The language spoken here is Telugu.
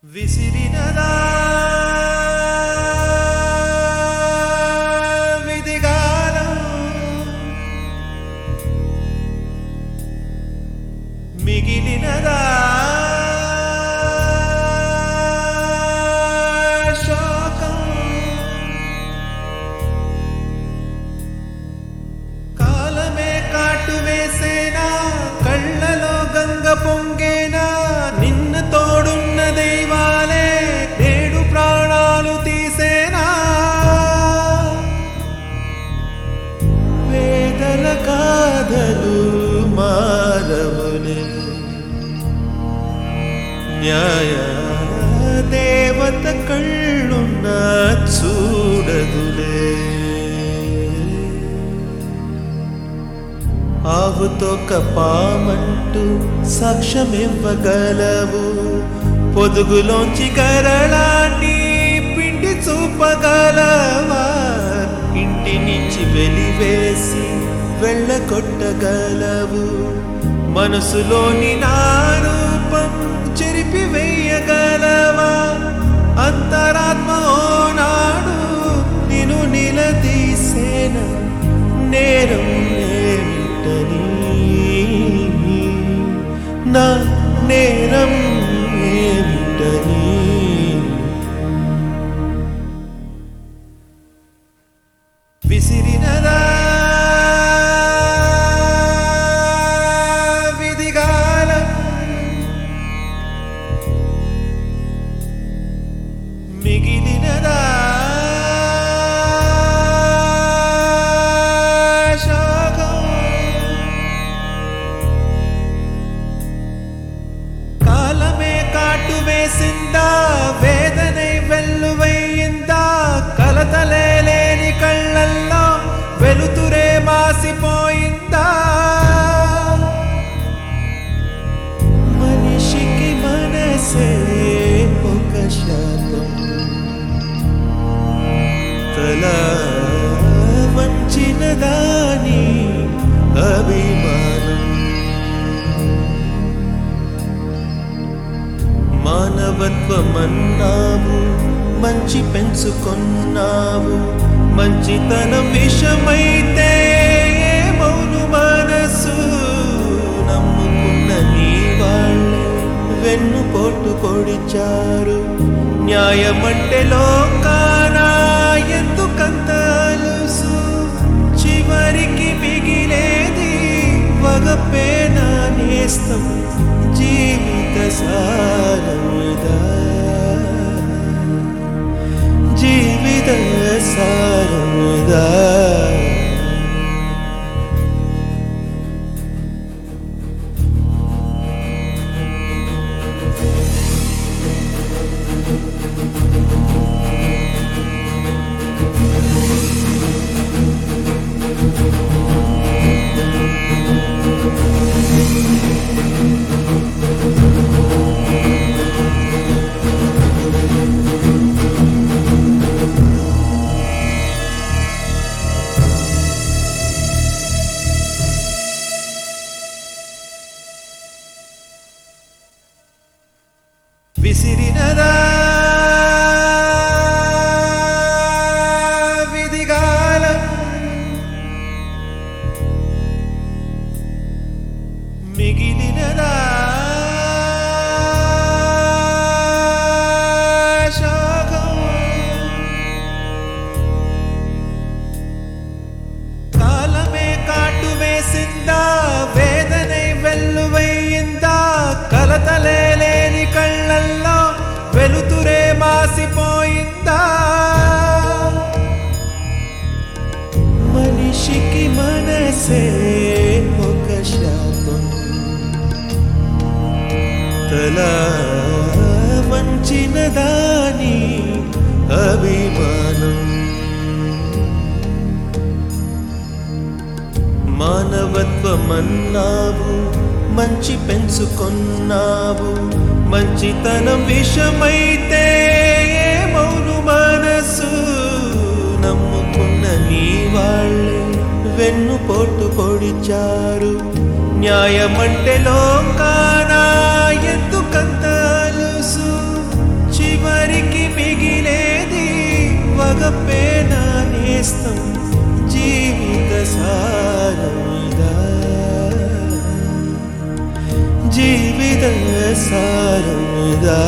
విసిరినదా విధిగాలం మిగిలినదా శోకం కాలమే కాటు వేసేనా కళ్ళలో గంగ పొంగేనా నిన్న తోడున్న దైవాలే నేడు ప్రాణాలు తీసేనా వేదల కాదలు మారవులే న్యాయ దేవత కళ్ళున్న చూడదులే ఆవుతో కపామంటూ సాక్ష్యమివ్వగలవు పొదుగులోంచి కరళాన్ని పిండి చూపగలవా ఇంటి నుంచి వెలివేసి వెళ్ళగొట్టగలవు మనసులోని నా రూపం చెరిపి వేయగలవా అంతరాత్మ ఓనాడు నిన్ను నిలదీసేన నేరం ఏమిటని నా నేరం ఏమిటని విసిరినదా విధిగాలం మిగిలినదా శోకం కాలమే కాటు వేసిందా వేదనై వెల్లువయ్యిందా కలతలే లేని కళ్ళల్లో వెలుతురే మాసిపోయిందా మనిషికి మనసే ఒక శాతం తల వంచిన దాని అభిమానం మానవత్వమన్నావు మంచి పెంచుకున్నావు మంచితనం విషమైతే మౌను మనసు నమ్ముకున్న నీ వాళ్ళే వెన్ను పోటు పొడిచారు న్యాయమంటే లోకానా ఎందుకంత అలుసు చివరికి మిగిలేది వగపేనా నేస్తం జీవిత సారముదా జీవిత సారముదా విసిరినదా విధిగాలం మిగిలినదా శోకం కాలమే కాటు వేసిందా వేదనై వెల్లువయ్యిందా కలతలే లేని కళ్ళల్లో వెలుతురే మాసిపోయిందా మనిషికి మనసే ఒక శాపం తల వంచిన దాని అభిమానం మానవత్వమన్నావు మంచి పెంచుకున్నావు మంచితనం విషమైతే మౌను మనసు నమ్ముకున్న నీ వాళ్ళే వెన్ను పోటు పొడిచారు న్యాయమంటే లోకానా ఎందుకంత అలుసు ఆగపేనా నేస్తం జీవిత సారమిదా జీవిత సారమిదా